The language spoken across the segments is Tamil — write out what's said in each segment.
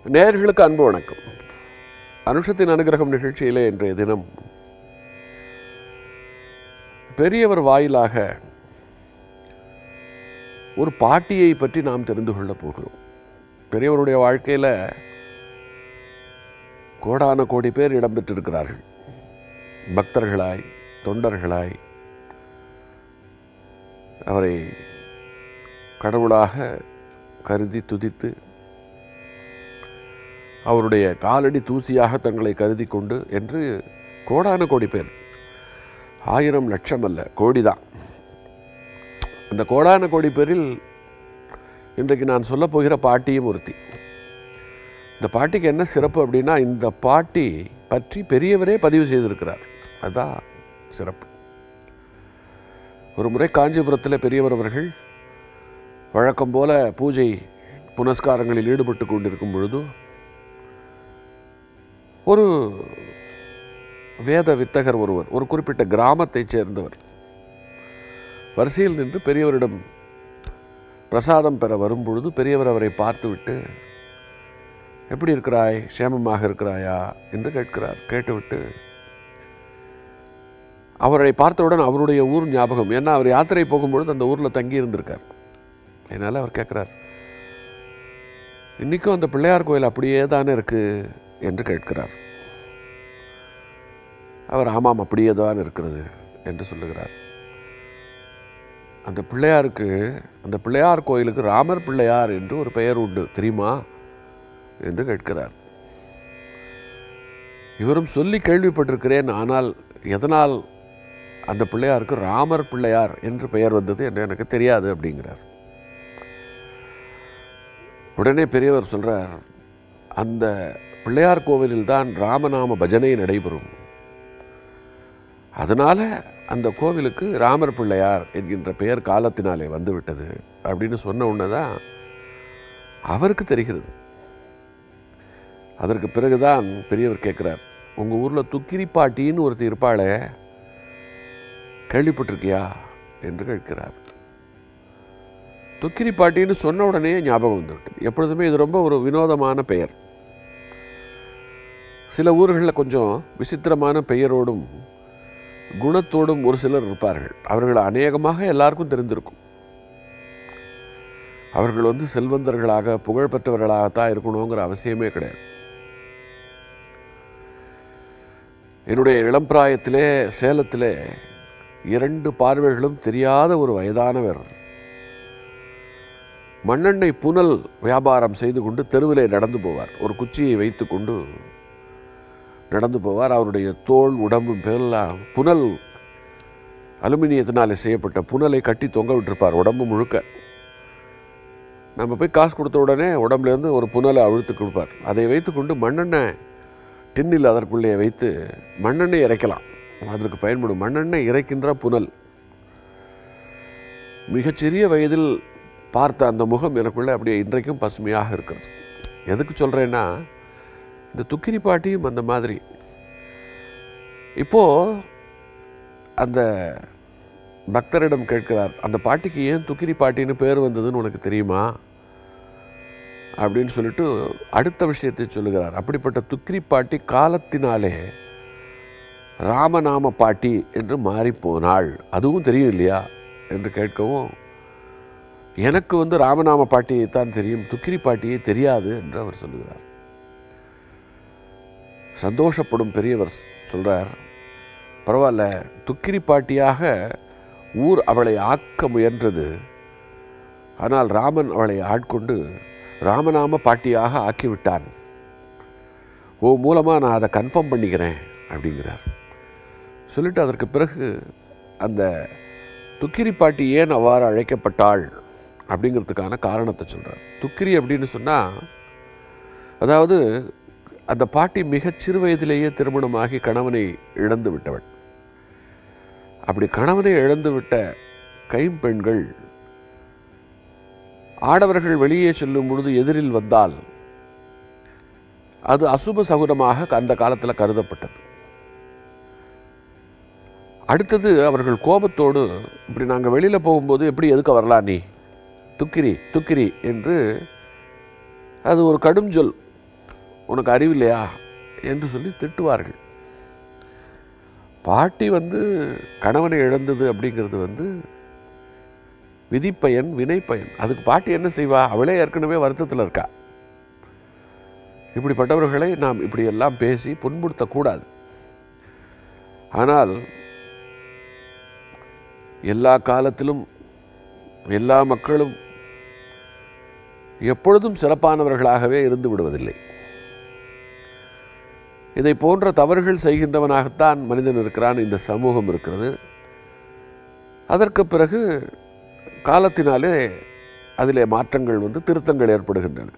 நேயர்களுக்கு அன்பு வணக்கம் அனுஷத்தின் அனுகிரகம் நிகழ்ச்சியிலே இன்றைய தினம் பெரியவர் வாயிலாக ஒரு பாட்டியை பற்றி நாம் தெரிந்து கொள்ளப் போகிறோம் பெரியவருடைய வாழ்க்கையில் கோடான கோடி பேர் இடம்பெற்றிருக்கிறார்கள் பக்தர்களாய் தொண்டர்களாய் அவரை கடவுளாக கருதி துதித்து அவருடைய காலடி தூசியாக தங்களை கருதி கொண்டு என்று கோடான கோடி பேர் ஆயிரம் லட்சம் அல்ல கோடி தான் அந்த கோடான கோடி பேரில் இன்றைக்கு நான் சொல்லப் போகிற பாட்டியும் ஒருத்தி இந்த பாட்டிக்கு என்ன சிறப்பு அப்படின்னா இந்த பாட்டி பற்றி பெரியவரே பதிவு செய்திருக்கிறார் அதுதான் சிறப்பு ஒரு முறை காஞ்சிபுரத்தில் பெரியவர் அவர்கள் வழக்கம் போல பூஜை புனஸ்காரங்களில் ஈடுபட்டு கொண்டிருக்கும் பொழுது ஒரு வேத வித்தகர் ஒருவர் ஒரு குறிப்பிட்ட கிராமத்தைச் சேர்ந்தவர் வரிசையில் நின்று பெரியவரிடம் பிரசாதம் பெற வரும்பொழுது பெரியவர் அவரை பார்த்துவிட்டு எப்படி இருக்கிறாய் சேமமாக இருக்கிறாயா என்று கேட்கிறார் கேட்டுவிட்டு அவரை பார்த்தவுடன் அவருடைய ஊர் ஞாபகம் ஏன்னா அவர் யாத்திரை போகும்பொழுது அந்த ஊரில் தங்கி இருந்திருக்கார் அதனால் அவர் கேட்குறார் இன்றைக்கும் அந்த பிள்ளையார் கோயில் அப்படியே தானே இருக்கு என்று கேட்கிறார் அவர் ஆமாம் அப்படியே தான் இருக்கிறது என்று சொல்லுகிறார் அந்த பிள்ளையாருக்கு அந்த பிள்ளையார் கோயிலுக்கு ராமர் பிள்ளையார் என்று ஒரு பெயர் உண்டு தெரியுமா என்று கேட்கிறார் இவரும் சொல்லி கேள்விப்பட்டிருக்கிறேன் ஆனால் எதனால் அந்த பிள்ளையாருக்கு ராமர் பிள்ளையார் என்று பெயர் வந்தது என்று எனக்கு தெரியாது அப்படிங்கிறார் உடனே பெரியவர் சொல்றார் அந்த பிள்ளையார் கோவிலில் தான் ராமநாம பஜனை நடைபெறும் அதனால அந்த கோவிலுக்கு ராமர் பிள்ளையார் என்கின்ற பெயர் காலத்தினாலே வந்துவிட்டது அப்படின்னு சொன்ன உடனே தான் அவருக்கு தெரிகிறது அதற்கு பிறகுதான் பெரியவர் கேட்குறார் உங்கள் ஊரில் துக்கிரி பாட்டின்னு ஒருத்தர் இருப்பாளே கேள்விப்பட்டிருக்கியா என்று கேட்கிறார் துக்கிரி பாட்டின்னு சொன்ன உடனே ஞாபகம் வந்துவிட்டது எப்பொழுதுமே இது ரொம்ப ஒரு வினோதமான பெயர் சில ஊர்களில் கொஞ்சம் விசித்திரமான பெயரோடும் குணத்தோடும் ஒரு சிலர் இருப்பார்கள் அவர்கள் அநேகமாக எல்லாருக்கும் தெரிந்திருக்கும் அவர்கள் வந்து செல்வந்தர்களாக புகழ்பெற்றவர்களாகத்தான் இருக்கணுங்கிற அவசியமே கிடையாது என்னுடைய இளம் பிராயத்திலே சேலத்திலே இரண்டு பார்வைகளும் தெரியாத ஒரு வயதானவர் மண்ணெண்ணெய் புனல் வியாபாரம் செய்து கொண்டு தெருவிலே நடந்து போவார் ஒரு குச்சியை வைத்து கொண்டு நடந்து போவார் அவருடைய தோல் உடம்பு பேரெல்லாம் புனல் அலுமினியத்தினாலே செய்யப்பட்ட புனலை கட்டி தொங்க விட்டிருப்பார் உடம்பு முழுக்க நம்ம போய் காசு கொடுத்த உடனே உடம்புலேருந்து ஒரு புனலை அழுத்து கொடுப்பார் அதை வைத்துக்கொண்டு மண்ணெண்ணெய் டின்னில் அதற்குள்ளே வைத்து மண்ணெண்ணெய் இறைக்கலாம் அதற்கு பயன்படும் மண்ணெண்ணெய் இறைக்கின்ற புனல் மிகச்சிறிய வயதில் பார்த்த அந்த முகம் எனக்குள்ளே அப்படியே இன்றைக்கும் பசுமையாக இருக்கிறது எதுக்கு சொல்கிறேன்னா இந்த துக்கிரி பாட்டியும் அந்த மாதிரி இப்போ அந்த பக்தரிடம் கேட்கிறார் அந்த பாட்டிக்கு ஏன் துக்கிரி பாட்டின்னு பேர் வந்ததுன்னு உனக்கு தெரியுமா அப்படின்னு சொல்லிட்டு அடுத்த விஷயத்தை சொல்லுகிறார் அப்படிப்பட்ட துக்கிரி பாட்டி காலத்தினாலே ராமநாம பாட்டி என்று மாறி போனாள் அதுவும் தெரியும் இல்லையா என்று கேட்கவும் எனக்கு வந்து ராமநாம பாட்டியை தான் தெரியும் துக்கிரி பாட்டியை தெரியாது என்று அவர் சொல்லுகிறார் சந்தோஷப்படும் பெரியவர் சொல்றார் பரவாயில்ல துக்கிரி பாட்டியாக ஊர் அவளை ஆக்க முயன்றது ஆனால் ராமன் அவளை ஆட்கொண்டு ராமநாம பாட்டியாக ஆக்கிவிட்டான் ஓ மூலமாக நான் அதை கன்ஃபார்ம் பண்ணிக்கிறேன் அப்படிங்கிறார் சொல்லிட்டு அதற்கு பிறகு அந்த துக்கிரி பாட்டி ஏன் அவ்வாறு அழைக்கப்பட்டாள் அப்படிங்கிறதுக்கான காரணத்தை சொல்கிறார் துக்கிரி அப்படின்னு சொன்னால் அதாவது அந்த பாட்டி மிகச் சிறு வயதிலேயே திருமணமாகி கணவனை இழந்து விட்டவள் அப்படி கணவனை இழந்து விட்ட கைம்பெண்கள் ஆடவர்கள் வெளியே செல்லும் பொழுது எதிரில் வந்தால் அது அசுப சகுனமாக அந்த காலத்தில் கருதப்பட்டது அடுத்தது அவர்கள் கோபத்தோடு இப்படி நாங்கள் வெளியில் போகும்போது எப்படி எதுக்க வரலாம் நீ துக்கிரி துக்கிரி என்று அது ஒரு கடும் சொல் உனக்கு அறிவில்லையா என்று சொல்லி திட்டுவார்கள் பாட்டி வந்து கணவனை இழந்தது அப்படிங்கிறது வந்து விதிப்பயன் வினைப்பயன் அதுக்கு பாட்டி என்ன செய்வா அவளே ஏற்கனவே வருத்தத்தில் இருக்கா இப்படிப்பட்டவர்களை நாம் இப்படியெல்லாம் பேசி புண்படுத்தக்கூடாது ஆனால் எல்லா காலத்திலும் எல்லா மக்களும் எப்பொழுதும் சிறப்பானவர்களாகவே இருந்து விடுவதில்லை இதை போன்ற தவறுகள் செய்கின்றவனாகத்தான் மனிதன் இருக்கிறான் இந்த சமூகம் இருக்கிறது அதற்கு பிறகு காலத்தினாலே அதிலே மாற்றங்கள் வந்து திருத்தங்கள் ஏற்படுகின்றன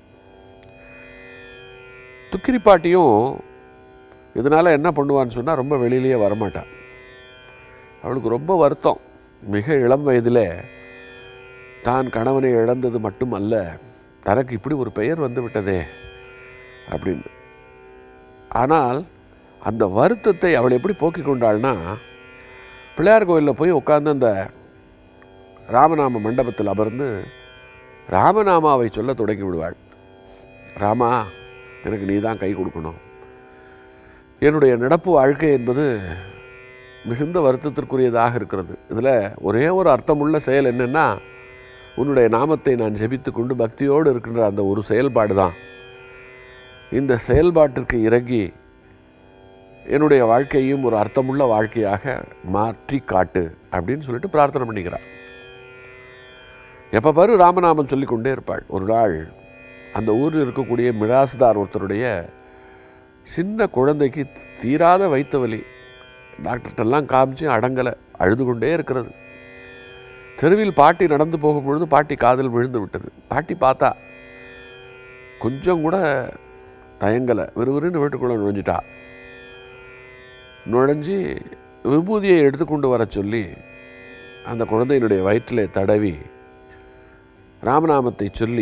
துக்கிரி பாட்டியும் இதனால் என்ன பண்ணுவான்னு சொன்னால் ரொம்ப வெளியிலேயே வரமாட்டான் அவளுக்கு ரொம்ப வருத்தம் மிக இளம் வயதில் தான் கணவனை இழந்தது மட்டுமல்ல தனக்கு இப்படி ஒரு பெயர் வந்து விட்டதே அப்படின்னு ஆனால் அந்த வருத்தத்தை அவள் எப்படி போக்கிக் கொண்டாள்னா பிள்ளையார் கோயிலில் போய் உட்கார்ந்து அந்த ராமநாம மண்டபத்தில் அமர்ந்து ராமநாமாவை சொல்ல தொடங்கி விடுவாள் ராமா எனக்கு நீ தான் கை கொடுக்கணும் என்னுடைய நடப்பு வாழ்க்கை என்பது மிகுந்த வருத்தத்திற்குரியதாக இருக்கிறது இதில் ஒரே ஒரு அர்த்தமுள்ள செயல் என்னென்னா உன்னுடைய நாமத்தை நான் ஜெபித்து கொண்டு பக்தியோடு இருக்கின்ற அந்த ஒரு செயல்பாடு தான் இந்த செயல்பாட்டிற்கு இறங்கி என்னுடைய வாழ்க்கையும் ஒரு அர்த்தமுள்ள வாழ்க்கையாக மாற்றி காட்டு அப்படின்னு சொல்லிட்டு பிரார்த்தனை பண்ணிக்கிறாள் எப்போ பாரு ராமநாமம் சொல்லிக்கொண்டே இருப்பாள் ஒரு நாள் அந்த ஊரில் இருக்கக்கூடிய மிராசுதார் ஒருத்தருடைய சின்ன குழந்தைக்கு தீராத வைத்த வலி டாக்டர்கிட்டெல்லாம் காமிச்சு அடங்கலை அழுது கொண்டே இருக்கிறது தெருவில் பாட்டி நடந்து போகும்பொழுது பாட்டி காதில் விழுந்து விட்டது பாட்டி பார்த்தா கொஞ்சம் கூட தயங்கலை விறுவிறுன்னு வீட்டுக்குள்ளே நுழைஞ்சிட்டா நுழைஞ்சி விபூதியை எடுத்துக்கொண்டு வர சொல்லி அந்த குழந்தையினுடைய வயிற்றிலே தடவி ராமநாமத்தை சொல்லி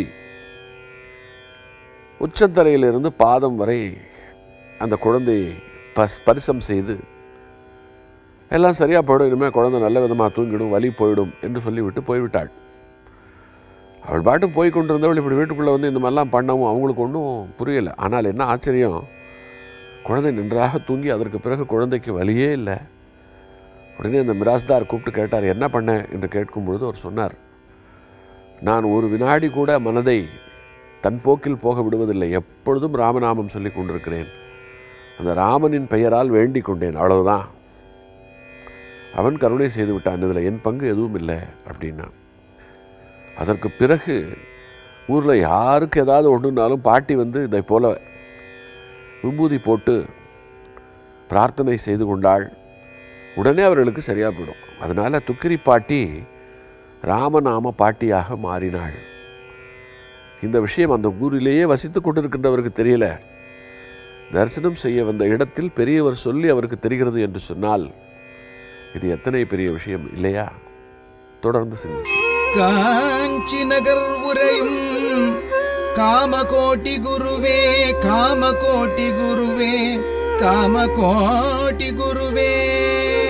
உச்சந்தலையிலிருந்து பாதம் வரை அந்த குழந்தையை பஸ் பரிசம் செய்து எல்லாம் சரியாக போயிடும் இனிமேல் குழந்தை நல்ல விதமாக தூங்கிடும் வலி போயிடும் என்று சொல்லிவிட்டு போய்விட்டாள் அவள் பாட்டு போய் கொண்டிருந்தவள் இப்படி வீட்டுக்குள்ளே வந்து இந்த மாதிரிலாம் பண்ணவும் அவங்களுக்கு ஒன்றும் புரியலை ஆனால் என்ன ஆச்சரியம் குழந்தை நன்றாக தூங்கி அதற்கு பிறகு குழந்தைக்கு வலியே இல்லை உடனே அந்த மிராஸ்தார் கூப்பிட்டு கேட்டார் என்ன பண்ண என்று கேட்கும் பொழுது அவர் சொன்னார் நான் ஒரு வினாடி கூட மனதை தன் போக்கில் போக விடுவதில்லை எப்பொழுதும் ராமநாமம் சொல்லி கொண்டிருக்கிறேன் அந்த ராமனின் பெயரால் வேண்டிக் கொண்டேன் அவ்வளவுதான் அவன் கருணை செய்து விட்டான் இதில் என் பங்கு எதுவும் இல்லை அப்படின்னா அதற்கு பிறகு ஊரில் யாருக்கு ஏதாவது ஒன்றுனாலும் பாட்டி வந்து இதை போல விபூதி போட்டு பிரார்த்தனை செய்து கொண்டாள் உடனே அவர்களுக்கு சரியாக போயிடும் அதனால் துக்கிரி பாட்டி ராமநாம பாட்டியாக மாறினாள் இந்த விஷயம் அந்த ஊரிலேயே வசித்து கொண்டிருக்கின்றவருக்கு தெரியல தரிசனம் செய்ய வந்த இடத்தில் பெரியவர் சொல்லி அவருக்கு தெரிகிறது என்று சொன்னால் இது எத்தனை பெரிய விஷயம் இல்லையா தொடர்ந்து சிந்தி காஞ்சி நகர் உரையும் காமகோட்டி குருவே காமகோட்டி குருவே காமகோட்டி குருவே